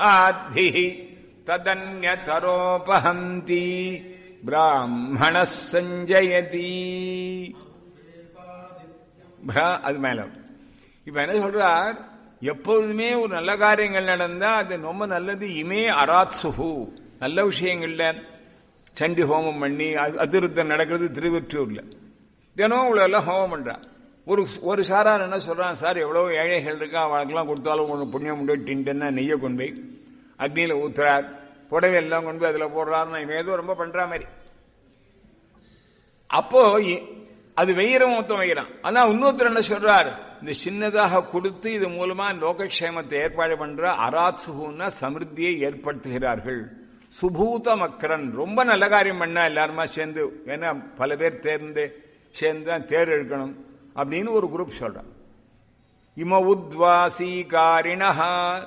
ஆத்தி ததன்யதரோபஹந்தி பிராமண சஞ்சயதி பிரா- அது மேல இப்ப என்ன சொல்றார் எப்பொழுதுமே ஒரு நல்ல காரியங்கள் நடந்தா அது ரொம்ப நல்லது இமே அராத்சுகு நல்ல விஷயங்கள்ல சண்டி ஹோமம் பண்ணி அது- அதிருத்தம் நடக்கிறது திருவொற்றூர்ல தினம் இவ்வளவு எல்லாம் ஹோமம் பண்றா ஒரு ஒரு சாரார் என்ன சொல்றான் சார் எவ்வளவு ஏழைகள் இருக்கா அவளுக்கெல்லாம் கொடுத்தாலும் ஒன்று புண்ணியம் உண்டு டின்டன்னா நெய்யை கொண்டு போய் அக்னியில ஊத்துறார் புடவை எல்லாம் கொண்டு போய் அதுல போடுறாருன்னா இவன் ஏதோ ரொம்ப பண்ற மாதிரி அப்போ இ- அது வெயிரம் மொத்தம் வைக்கிறான் ஆனா இன்னொருத்தர் என்ன சொல்றார் இந்த சின்னதாக கொடுத்து இது மூலமா லோகக்ஷேமத்தை ஏற்பாடு பண்ற அராத்சுகுன்னா சமிருத்தியை ஏற்படுத்துகிறார்கள் சுபூத மக்கரன் ரொம்ப நல்ல காரியம் பண்ணா எல்லாருமா சேர்ந்து ஏன்னா பல பேர் தேர்ந்து சேர்ந்து தான் தேர் எடுக்கணும் அப்படின்னு ஒரு குரூப் சொல்றான் இம உத்வாசீகாரிணஹா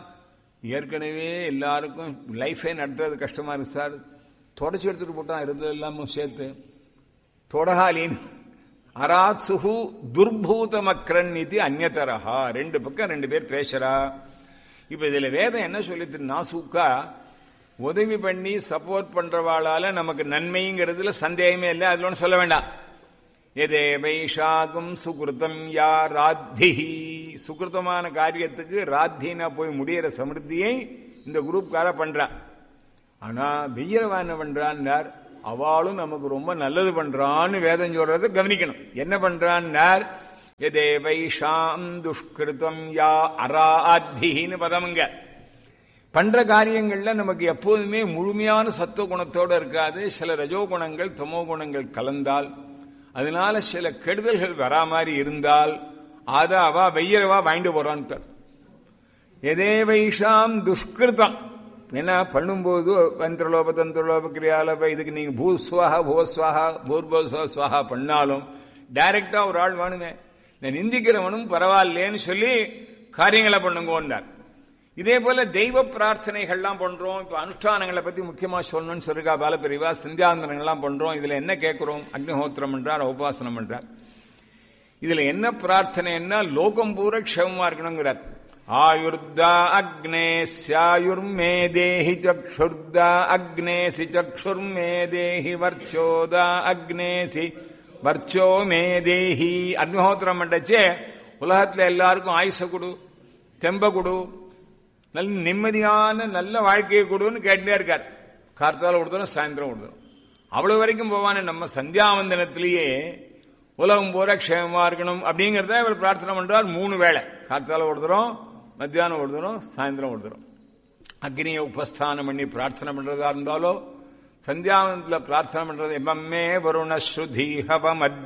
ஏற்கனவே எல்லாருக்கும் லைஃபே நடத்துறது கஷ்டமா இருக்கு சார் தொடச்சி எடுத்துட்டு போட்டான் இருந்தது எல்லாமும் சேர்த்து தொடகாலின் அராத்சுகு துர்பூதமக்ரன் இது அந்நதரஹா ரெண்டு பக்கம் ரெண்டு பேர் பேசுறா இப்ப இதுல வேதம் என்ன சொல்லிட்டு நாசூக்கா உதவி பண்ணி சப்போர்ட் பண்றவாளால நமக்கு நன்மைங்கிறதுல சந்தேகமே இல்லை அதுல ஒன்றும் சொல்ல வேண்டாம் எதே வைஷாகும் சுகிருதம் யா ராத்தி சுகிருதமான காரியத்துக்கு ராத்தினா போய் முடியிற சமிருத்தியை இந்த குரூப்கார பண்றா ஆனா வெய்யரவா என்ன பண்றான்னார் அவளும் நமக்கு ரொம்ப நல்லது பண்றான்னு வேதம் சொல்றதை கவனிக்கணும் என்ன பண்றான்னார் எதே வைஷாம் துஷ்கிருதம் யா அராத்தின்னு பதமுங்க பண்ற காரியங்கள்ல நமக்கு எப்போதுமே முழுமையான சத்துவ குணத்தோட இருக்காது சில ரஜோ குணங்கள் தமோ குணங்கள் கலந்தால் அதனால சில கெடுதல்கள் வரா மாதிரி இருந்தால் அத அவ வெய்யரவா வாங்கிட்டு போறான்னு எதே வைஷாம் துஷ்கிருதம் என்ன பண்ணும்போது வந்திரலோப தந்திரலோப கிரியாலோப இதுக்கு நீங்க பூஸ்வாகா பூஸ்வாகா பூர்போஸ்வா சுவாகா பண்ணாலும் டைரக்டா ஒரு ஆள் வேணுமே இந்த நிந்திக்கிறவனும் பரவாயில்லேன்னு சொல்லி காரியங்களை பண்ணுங்கன்னார் இதே போல தெய்வ பிரார்த்தனைகள்லாம் பண்றோம் இப்ப அனுஷ்டானங்களை பத்தி முக்கியமா சொல்லணும்னு சொல்லிருக்கா பாலபிரிவா சிந்தியாந்தனங்கள்லாம் பண்றோம் இதுல என்ன கேட்கிறோம் அக்னிஹோத்திரம் பண்றார் உபாசனம் பண்றார் இதுல என்ன பிரார்த்தனைன்னா லோகம் பூரா க்ஷேமமா இருக்கணுங்கிறார் ஆயுர்தா அக்னே சாயுர்மே தேஹி சக்ஷுர்தா அக்னேசி சக்ஷுர்மே தேஹி வர்ச்சோதா அக்னேசி வர்ச்சோ மே தேஹி அக்னிஹோத்திரம் பண்ணச்சே உலகத்துல எல்லாருக்கும் ஆயுச கொடு தெம்ப கொடு நல்ல நிம்மதியான நல்ல வாழ்க்கையை கொடுன்னு கேட்டுட்டே இருக்கார் கார்த்தால கொடுத்தோம் சாயந்தரம் கொடுத்தோம் அவ்வளவு வரைக்கும் போவானே நம்ம சந்தியாவந்தனத்திலேயே உலகம் பூரா க்ஷேமமா இருக்கணும் அப்படிங்கிறத இவர் பிரார்த்தனை பண்றார் மூணு வேளை கார்த்தால ஒருத்தரும் மத்தியானம் ஒருத்தரும் சாயந்தரம் ஒருத்தரும் அக்னியை உபஸ்தானம் பண்ணி பிரார்த்தனை பண்றதா இருந்தாலோ சந்தியாவந்தத்தில் பிரார்த்தனை பண்றது எம்மே வருண ஸ்ருதி ஹவ